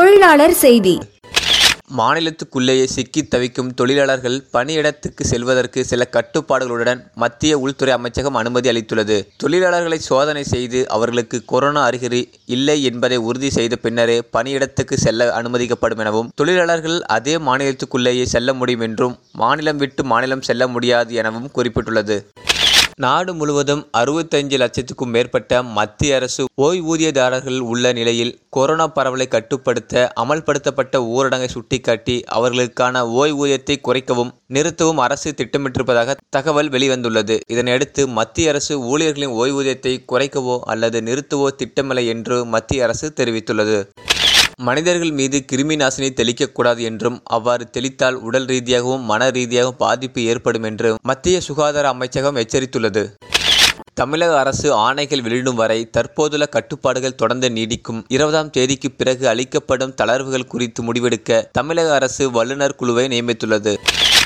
தொழிலாளர் செய்தி மாநிலத்துக்குள்ளேயே சிக்கித் தவிக்கும் தொழிலாளர்கள் பணியிடத்துக்கு செல்வதற்கு சில கட்டுப்பாடுகளுடன் மத்திய உள்துறை அமைச்சகம் அனுமதி அளித்துள்ளது தொழிலாளர்களை சோதனை செய்து அவர்களுக்கு கொரோனா அறிகுறி இல்லை என்பதை உறுதி செய்த பின்னரே பணியிடத்துக்கு செல்ல அனுமதிக்கப்படும் எனவும் தொழிலாளர்கள் அதே மாநிலத்துக்குள்ளேயே செல்ல முடியும் என்றும் மாநிலம் விட்டு மாநிலம் செல்ல முடியாது எனவும் குறிப்பிட்டுள்ளது நாடு முழுவதும் அறுபத்தஞ்சு லட்சத்துக்கும் மேற்பட்ட மத்திய அரசு ஓய்வூதியதாரர்கள் உள்ள நிலையில் கொரோனா பரவலை கட்டுப்படுத்த அமல்படுத்தப்பட்ட ஊரடங்கை சுட்டிக்காட்டி அவர்களுக்கான ஓய்வூதியத்தை குறைக்கவும் நிறுத்தவும் அரசு திட்டமிட்டிருப்பதாக தகவல் வெளிவந்துள்ளது இதனையடுத்து மத்திய அரசு ஊழியர்களின் ஓய்வூதியத்தை குறைக்கவோ அல்லது நிறுத்தவோ திட்டமில்லை என்று மத்திய அரசு தெரிவித்துள்ளது மனிதர்கள் மீது கிருமி நாசினி தெளிக்கக்கூடாது என்றும் அவ்வாறு தெளித்தால் உடல் ரீதியாகவும் மன ரீதியாகவும் பாதிப்பு ஏற்படும் என்று மத்திய சுகாதார அமைச்சகம் எச்சரித்துள்ளது தமிழக அரசு ஆணைகள் வெளியிடும் வரை தற்போதுள்ள கட்டுப்பாடுகள் தொடர்ந்து நீடிக்கும் இருபதாம் தேதிக்கு பிறகு அளிக்கப்படும் தளர்வுகள் குறித்து முடிவெடுக்க தமிழக அரசு வல்லுநர் குழுவை நியமித்துள்ளது